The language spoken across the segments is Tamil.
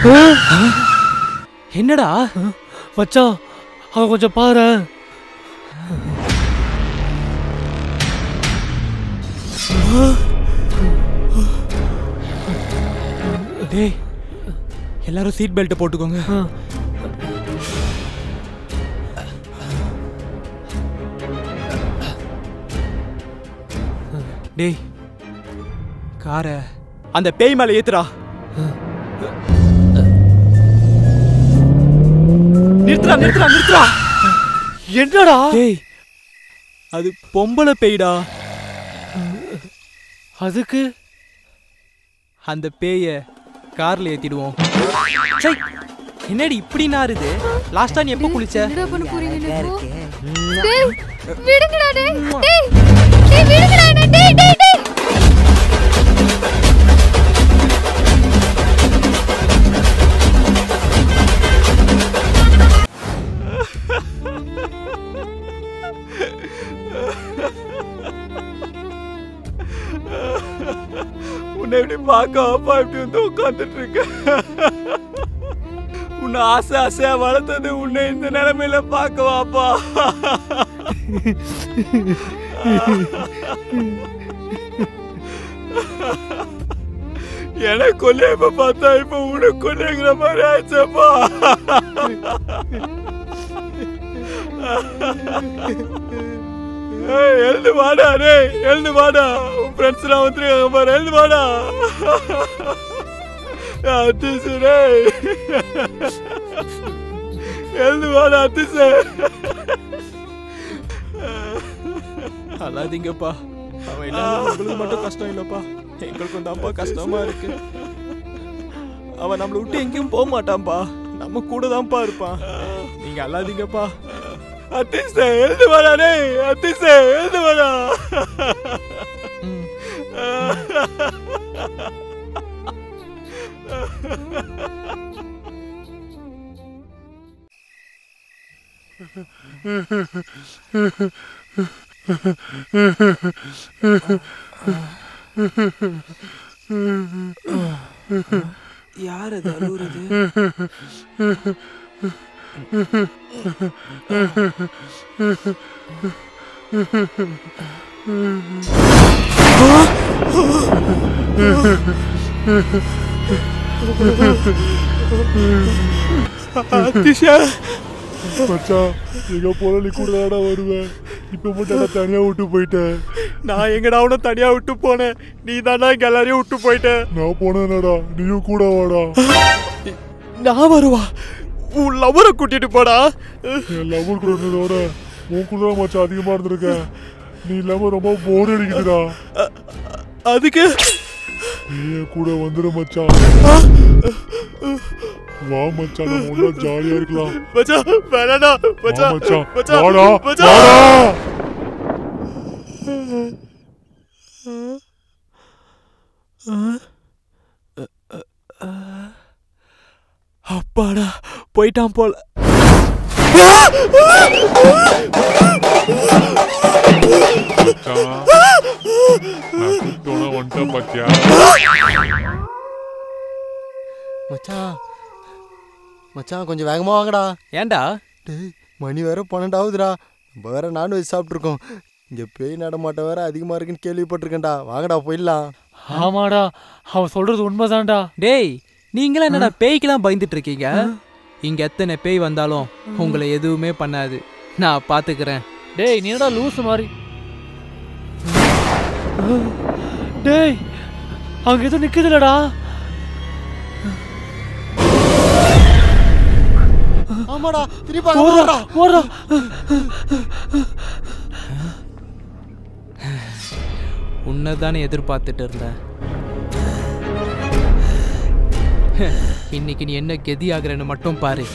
என்னடா மச்சான் அவன் கொஞ்சம் பாரு டேய் எல்லாரும் சீட் பெல்ட் போட்டுக்கோங்க டேய் காரை அந்த பேய் மேல ஏத்துடா நிறுத்துடா நிறுத்துடா நிறுத்துடா என்னடா டேய் அது பொம்பளை பேய்டா அதுக்கு அந்த பேய கார்ல ஏத்திடுவோம் சை என்னடி இப்படி நாறுது லாஸ்டா நீ எப்போ குளிச்ச என்னடா பண்ண போறீங்க இப்போ டேய் விடுங்கடா டேய் டேய் டேய் விடுங்கடா என்ன டேய் டேய் டேய் உன்னை எப்படி பார்க்க அப்பா இப்படி வந்து உட்காந்துட்டு இருக்க உன்னை ஆசை ஆசையா வளர்த்தது உன்னை இந்த நிலைமையில பார்க்கவாப்பா எனக்கு கொல்ல இப்ப பார்த்தா இப்ப உனக்கு கொல்லுங்கிற மாதிரி ஆயிடுச்சப்பா ஏய், எழுந்து வாடா டேய் எழுந்து வாடா உன் ஃப்ரெண்ட்ஸ் எல்லாம் வந்துருக்காங்க பாரு எழுந்து வாடா அத்திசு டேய் எழுந்து வாடா அத்திசு அல்லாதீங்கப்பா அவன் இல்லாம உங்களுக்கு மட்டும் கஷ்டம் இல்லப்பா எங்களுக்கும் தான்ப்பா கஷ்டமா இருக்கு அவன் நம்மளை விட்டு எங்கேயும் போக மாட்டான்ப்பா நம்ம கூட தான்ப்பா இருப்பான் நீங்க அல்லாதீங்கப்பா அத்திசே எழுந்து வாடா டேய் அத்திசே எழுந்து வாடா யார் அது அழுகுறது அத்திஷா மச்சான் எங்க போல நீ கூட தானடா வருவேன் இப்ப மட்டும் நான் தனியா விட்டு போயிட்டேன் நான் எங்கடா உன தனியா விட்டு போனேன் நீ தானே இங்க எல்லாரையும் விட்டு போயிட்ட நான் போனேனடா நீயும் கூட வாடா நான் வருவா உன் லவரை கூட்டிட்டு போடா என் லவர் கூட இருந்ததோட உன் கூட தான் மச்சான் அதிகமா இருந்திருக்கேன் நீ இல்லாம ரொம்ப போர் அடிக்குதுடா அதுக்கு நீ என் கூட வந்துடு மச்சான் வா மச்சான் நம்ம ஒண்ணா ஜாலியா இருக்கலாம் மச்சான் வேணாடா வா மச்சான் மச்சான் மச்சான் வாடா மச்சான் வாடா அப்பாடா போயிட்டான் போல மச்சான் நான் கூப்பிட்டோன்னா வந்துட்டேன் பாத்தியா மச்சான் மச்சான் கொஞ்சம் வேகமாக வாங்கடா ஏன்டா டேய் மணி வேற பன்னெண்டாவதுடா நம்ம வேற நான்வெஜ் சாப்பிட்ருக்கோம் இங்கே பேய் நடமாட்டம் வேற அதிகமாக இருக்குன்னு கேள்விப்பட்டிருக்கேன்டா வாங்கடா போயிடலாம் ஆமாடா அவன் சொல்றது உண்மைதான்டா டேய் நீங்களா என்னடா பேய்க்கெல்லாம் பயந்துட்டு இருக்கீங்க இங்க எத்தனை பேய் வந்தாலும் உங்களை எதுவுமே பண்ணாது நான் பாத்துக்கிறேன் டேய் நீ என்னடா லூஸ் மாதிரி டேய் அங்க எதுவும் நிக்குதுலடா ஆமாடா திருப்பி ஓடுறா ஓடுறா உன்னைதானே எதிர்பார்த்துட்டு இருந்தேன் இன்னைக்கு நீ என்ன கெதி ஆகுறன்னு மட்டும் பாரு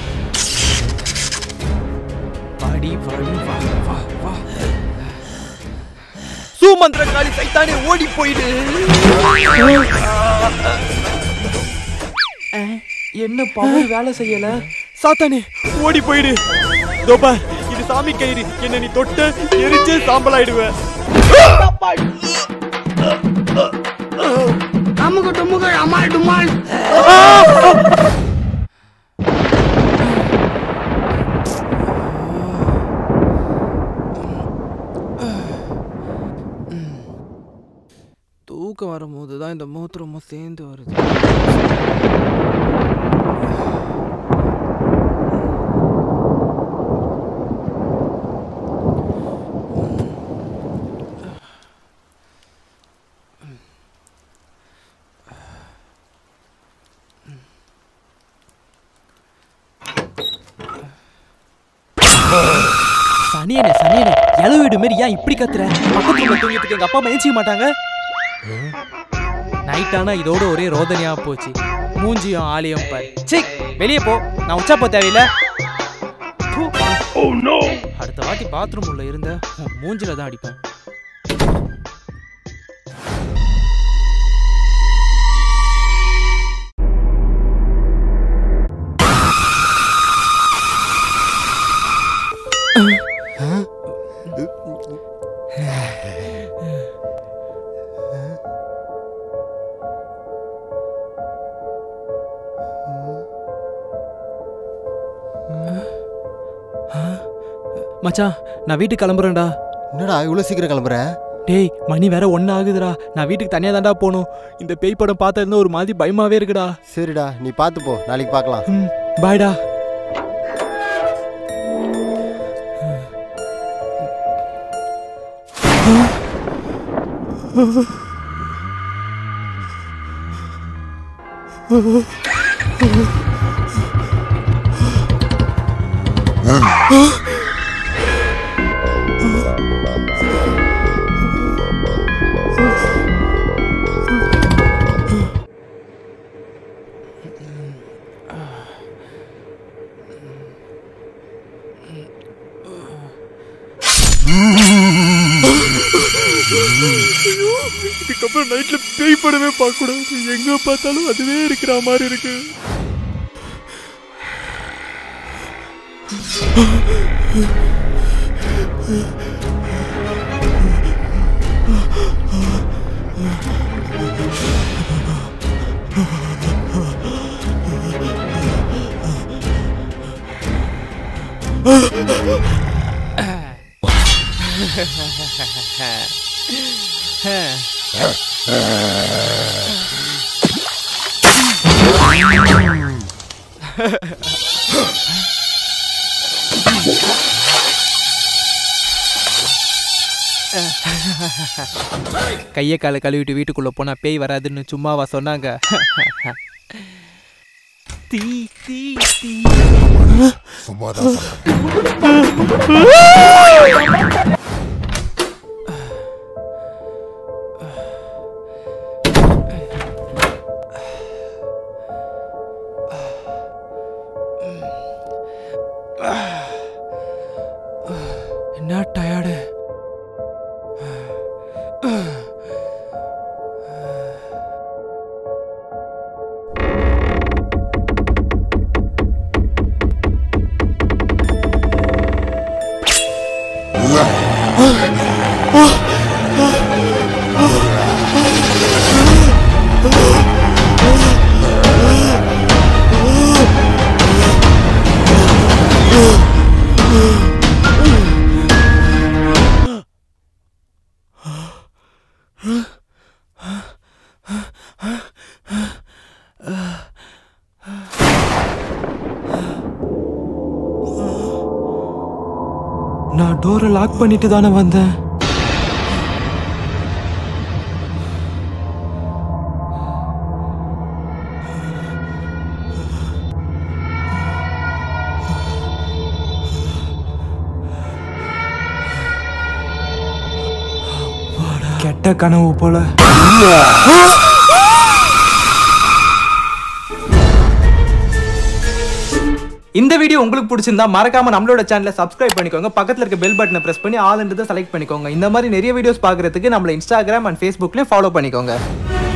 வாடி வாடி வா வா வா சூமந்திரகாளி சைத்தானே ஓடி போயிடு அஹ், என்ன பவர் வேலை செய்யல சாத்தானே ஓடி போயிடு தோபா இது சாமி கயிறு என்ன நீ தொட்ட எரிச்சு சாம்பலாயிடுவேன் அமுக டுமுக அமால் டுமால் தூக்கம் வரும்போது தான் இந்த மூத்திரமும் சேர்ந்து வருது சனியனே சனியனே இளவு வீடு மாரி ஏன் இப்படி கத்துற பக்கத்து ரூம்ல தூங்கிட்டு எங்க அப்பா அம்மா ஏஞ்சிக்க மாட்டாங்க நைட் ஆனா இதோட ஒரே ரோதனையா போச்சு மூஞ்சியும் ஆலியும் பாரு சீ வெளியே போ நான் உச்சா போ தேவையில்ல தூ. அடுத்த வாட்டி பாத்ரூம் உள்ள இருந்த உன் மூஞ்சில தான் அடிப்பேன் மச்சான் நான் வீட்டுக்கு கிளம்புறேன்டா என்னடா இவ்வளோ சீக்கிரம் கிளம்புற டேய் மணி வேற ஒன்று ஆகுதுடா நான் வீட்டுக்கு தனியாக தான்டா போகணும் இந்த பேய் படம் பார்த்தா இருந்தா ஒரு மாதிரி பயமாவே இருக்குடா சரிடா நீ பார்த்து போ நாளைக்கு பார்க்கலாம் ம் பாய்டா இதுக்கப்புறம் நைட்ல பேய் படமே பார்க்க கூடாது எங்க பார்த்தாலும் அதுவே இருக்கிற மாதிரி இருக்கு கையை காலை கழுவிட்டு வீட்டுக்குள்ள போனா பேய் வராதுன்னு சும்மாவா சொன்னாங்க தீ தீ தீ சும்மாதான் என்ன டயர்டு நான் டோரை லாக் பண்ணிட்டு தானே வந்தேன் கெட்ட கனவு போல இந்த வீடியோ உங்களுக்கு பிடிச்சிருந்தா மறக்காம நம்மளோட சேனலை சப்ஸ்கிரைப் பண்ணிக்கோங்க பக்கத்துல இருக்க பெல் பட்டனை பிரஸ் பண்ணி ஆல் செலக்ட் பண்ணிக்கோங்க இந்த மாதிரி நிறைய வீடியோஸ் பார்க்கறதுக்கு நம்மள இன்ஸ்டாகிராம் அண்ட் ஃபேஸ்புக்லயும் ஃபாலோ பண்ணிக்கோங்க